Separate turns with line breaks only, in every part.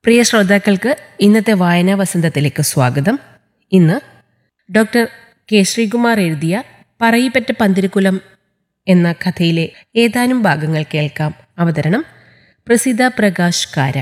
പ്രിയ ശ്രോതാക്കൾക്ക് ഇന്നത്തെ വായനാ വസന്തത്തിലേക്ക് സ്വാഗതം ഇന്ന് ഡോക്ടർ കെ ശ്രീകുമാർ എഴുതിയ പറയിപ്പറ്റ പന്തിരുകുലം എന്ന കഥയിലെ ഏതാനും ഭാഗങ്ങൾ കേൾക്കാം അവതരണം പ്രസിദ്ധ പ്രകാശ് കാര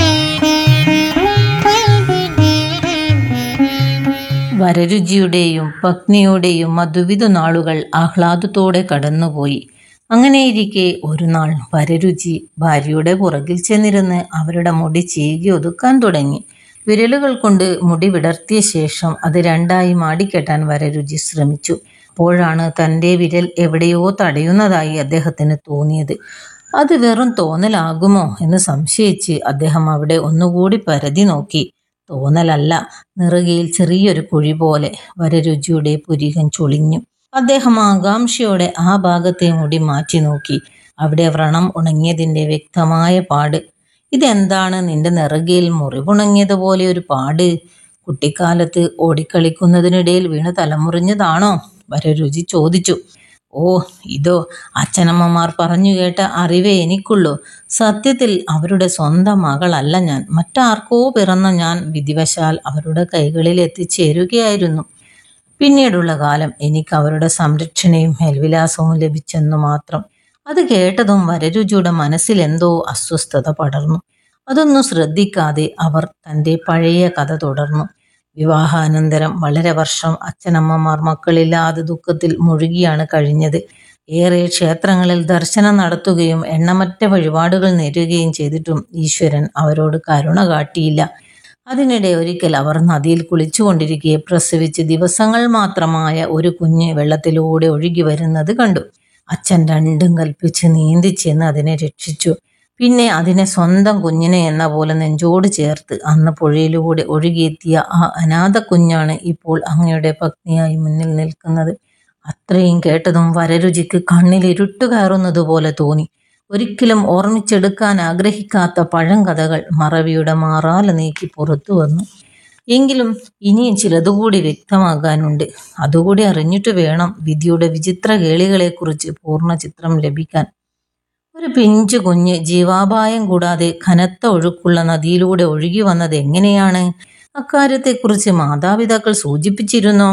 വരരുചിയുടെയും പത്നിയുടെയും മധുവിധ നാളുകൾ ആഹ്ലാദത്തോടെ കടന്നുപോയി അങ്ങനെയിരിക്കെ ഒരു നാൾ വരരുചി ഭാര്യയുടെ പുറകിൽ ചെന്നിരുന്ന് അവരുടെ മുടി ചീകി ഒതുക്കാൻ തുടങ്ങി വിരലുകൾ കൊണ്ട് മുടി വിടർത്തിയ ശേഷം അത് രണ്ടായി മാടിക്കെട്ടാൻ വരരുചി ശ്രമിച്ചു അപ്പോഴാണ് തൻ്റെ വിരൽ എവിടെയോ തടയുന്നതായി അദ്ദേഹത്തിന് തോന്നിയത് അത് വെറും തോന്നലാകുമോ എന്ന് സംശയിച്ച് അദ്ദേഹം അവിടെ ഒന്നുകൂടി പരതി നോക്കി തോന്നലല്ല നിറുകയിൽ ചെറിയൊരു കുഴി പോലെ വരരുചിയുടെ പുരികം ചൊളിഞ്ഞു അദ്ദേഹം ആകാംക്ഷയോടെ ആ ഭാഗത്തെ മുടി മാറ്റി നോക്കി അവിടെ വ്രണം ഉണങ്ങിയതിൻ്റെ വ്യക്തമായ പാട് ഇതെന്താണ് നിന്റെ നെറുകയിൽ മുറിവുണങ്ങിയതുപോലെ ഒരു പാട് കുട്ടിക്കാലത്ത് ഓടിക്കളിക്കുന്നതിനിടയിൽ വീണ് തലമുറിഞ്ഞതാണോ വരരുചി ചോദിച്ചു ഓ ഇതോ അച്ഛനമ്മമാർ പറഞ്ഞു കേട്ട അറിവേ എനിക്കുള്ളൂ സത്യത്തിൽ അവരുടെ സ്വന്തം മകളല്ല ഞാൻ മറ്റാർക്കോ പിറന്ന ഞാൻ വിധിവശാൽ അവരുടെ കൈകളിൽ എത്തിച്ചേരുകയായിരുന്നു പിന്നീടുള്ള കാലം എനിക്ക് അവരുടെ സംരക്ഷണയും മേൽവിലാസവും ലഭിച്ചെന്നു മാത്രം അത് കേട്ടതും വരരുചിയുടെ മനസ്സിൽ എന്തോ അസ്വസ്ഥത പടർന്നു അതൊന്നും ശ്രദ്ധിക്കാതെ അവർ തൻ്റെ പഴയ കഥ തുടർന്നു വിവാഹാനന്തരം വളരെ വർഷം അച്ഛനമ്മമാർ മക്കളില്ലാതെ ദുഃഖത്തിൽ മുഴുകിയാണ് കഴിഞ്ഞത് ഏറെ ക്ഷേത്രങ്ങളിൽ ദർശനം നടത്തുകയും എണ്ണമറ്റ വഴിപാടുകൾ നേരുകയും ചെയ്തിട്ടും ഈശ്വരൻ അവരോട് കരുണ കാട്ടിയില്ല അതിനിടെ ഒരിക്കൽ അവർ നദിയിൽ കുളിച്ചുകൊണ്ടിരിക്കെ പ്രസവിച്ച് ദിവസങ്ങൾ മാത്രമായ ഒരു കുഞ്ഞ് വെള്ളത്തിലൂടെ ഒഴുകി വരുന്നത് കണ്ടു അച്ഛൻ രണ്ടും കൽപ്പിച്ച് നീന്തി ചെന്ന് അതിനെ രക്ഷിച്ചു പിന്നെ അതിനെ സ്വന്തം കുഞ്ഞിനെ എന്ന പോലെ നെഞ്ചോട് ചേർത്ത് അന്ന് പുഴയിലൂടെ ഒഴുകിയെത്തിയ ആ അനാഥ കുഞ്ഞാണ് ഇപ്പോൾ അങ്ങയുടെ പത്നിയായി മുന്നിൽ നിൽക്കുന്നത് അത്രയും കേട്ടതും വരരുചിക്ക് കണ്ണിൽ ഇരുട്ട് കയറുന്നതുപോലെ തോന്നി ഒരിക്കലും ഓർമ്മിച്ചെടുക്കാൻ ആഗ്രഹിക്കാത്ത പഴങ്കഥകൾ മറവിയുടെ മാറാല നീക്കി പുറത്തു വന്നു എങ്കിലും ഇനിയും ചിലതുകൂടി വ്യക്തമാകാനുണ്ട് അതുകൂടി അറിഞ്ഞിട്ട് വേണം വിധിയുടെ വിചിത്ര കേളികളെക്കുറിച്ച് പൂർണ്ണ ചിത്രം ലഭിക്കാൻ ഒരു പിഞ്ചു കുഞ്ഞ് ജീവാപായം കൂടാതെ കനത്ത ഒഴുക്കുള്ള നദിയിലൂടെ ഒഴുകി വന്നത് എങ്ങനെയാണ് അക്കാര്യത്തെക്കുറിച്ച് മാതാപിതാക്കൾ സൂചിപ്പിച്ചിരുന്നോ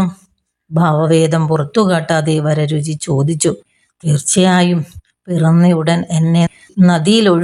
ഭാവവേദം പുറത്തു കാട്ടാതെ വരരുചി ചോദിച്ചു തീർച്ചയായും പിറന്നയുടൻ എന്നെ നദിയിൽ